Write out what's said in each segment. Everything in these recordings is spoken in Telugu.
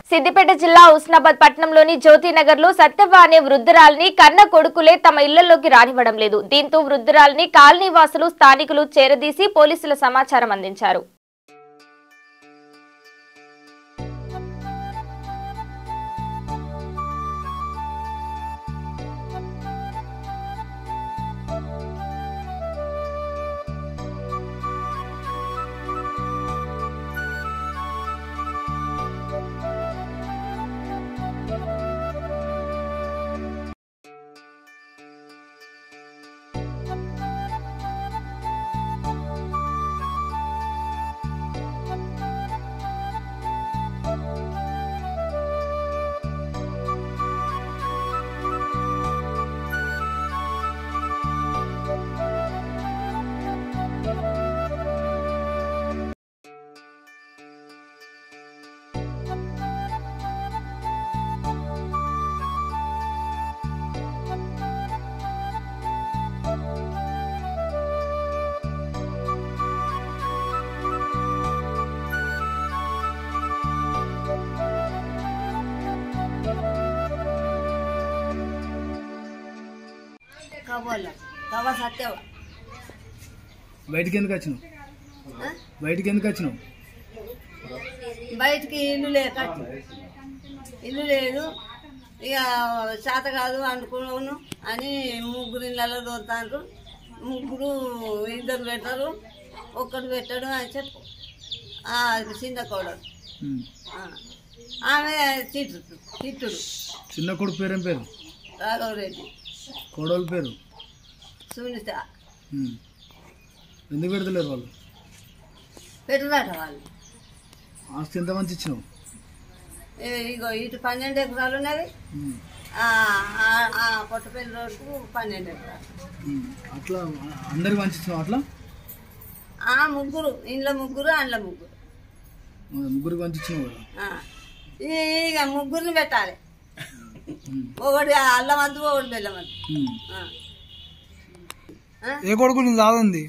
సిద్దిపేట జిల్లా హుస్నాబాద్ పట్టణంలోని జ్యోతినగర్ లో సత్యవ్వ అనే వృద్ధురాలిని కన్న కొడుకులే తమ ఇళ్లలోకి రానివ్వడం లేదు దీంతో వృద్ధురాలిని కాలనీ వాసులు స్థానికులు చేరదీసి పోలీసుల సమాచారం అందించారు కబోళ్ళ కబా సత్యవ బయటికి ఎందుకు వచ్చినావు బయటికి ఎందుకు వచ్చినావు బయటికి ఇల్లు లేక ఇల్లు లేదు ఇక చేత కాదు అనుకున్నాను అని ముగ్గురు ఇళ్ళలో దోతాండ్రు ముగ్గురు ఇద్దరు పెట్టరు ఒక్కడు పెట్టడు అని చెప్పు ఆ, చిన్న కోడలు ఉమ్. ఆ. ఆమె తిట్టు తిట్టుడు చిన్న కొడుకు పేరేం పేరు రాఘవరెడ్డి కోడోళ్ళ పేరు సునీత ఉమ్. ఎందుకు పెడతలేరు వాళ్ళు పెట్టుదట వాళ్ళు ఆస్తి ఎంత మంచి ఇచ్చినావు ఏ- ఇగో ఇటు పన్నెండు ఎకరాలు ఉన్నది ఉమ్. ఆ, ఆ, ఆ పొట్టపల్లి రోడ్కు పన్నెండు ఎకరాలు ఉమ్. అట్లా అందరికి మంచి ఇచ్చినావు అట్లా ఆ ముగ్గురు ఇంట్లో ముగ్గురు అందులో ముగ్గురు ఆ, ముగ్గురికి మంచి ఇచ్చినావు కదా ఆ. ఈ- ఇక ముగ్గురిని పెట్టాలి ఉమ్. ఒకటి అల్లం వద్దు ఒకటి బెల్లం వద్దు ఉమ్. ఆ. ఏ కొడుకు నీకు దాదుంది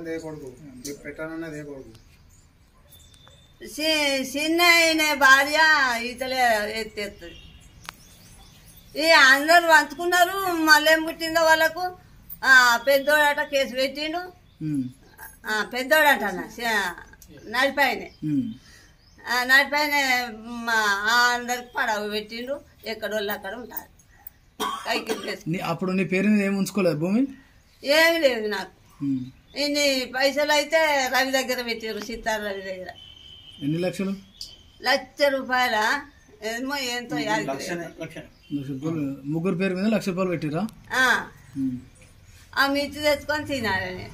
చి- చిన్న ఆయన భార్య ఈతలే ఎత్తేస్తుంది ఈ అందరు పంచుకున్నారు మళ్ళీ ఏం పుట్టిందో వాళ్ళకు ఆ, పెద్దోడట కేసు పెట్టిండు ఉమ్. ఆ, పెద్దోడట నడిపాయనే ఉమ్. ఆ నడిపైన మా అందరికి పడవ పెట్టిండు ఎక్కడోళ్ళు అక్కడ ఉంటారు కైకి వేసుకు నీ అప్పుడు నీ పేరు మీద ఏమి ఉంచుకోలేదు భూమి ఏమి లేదు నాకు ఉమ్. ఇన్ని పైసలు అయితే రవి దగ్గర పెట్టారు సీతారు రవి దగ్గర ఎన్ని లక్షలు లక్ష రూపాయల ఏమో ఎంతో యాది లక్ష రూపాయలు ముగ్గురు పేరు మీద లక్ష రూపాయలు పెట్టిరా ఆ, ఆ మిర్చి తెచ్చుకొని తినాలని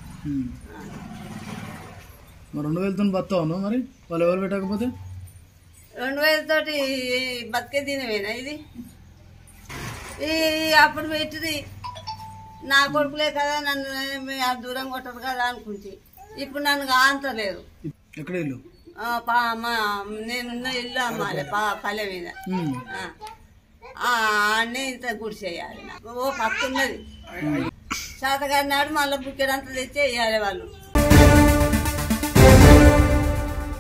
మరి రెండు వేలతో బతావు నువ్వు మరి వాళ్ళు ఎవరు పెట్టకపోతే రెండు వేలతోటి బతికే తినవేనా ఇది ఈ అప్పుడు పెట్టింది నా కొడుకులే కదా నన్ను ఏమి ఆ దూరం కొట్టరు కదా అనుకుంటే ఇప్పుడు నన్ను కాంతలేరు ఎక్కడ ఇల్లు ఆ, పా- మా నేనున్న ఇల్లు అమ్మాలి పా పల్లె మీద ఉమ్. ఆ. ఆ, అన్నీ ఇంత గుడి చేయాలి నాకు. ఓ పక్క ఉన్నది శాతగారి నాడు మళ్ళీ బుక్కెడంతా తెచ్చి వేయాలి వాళ్ళు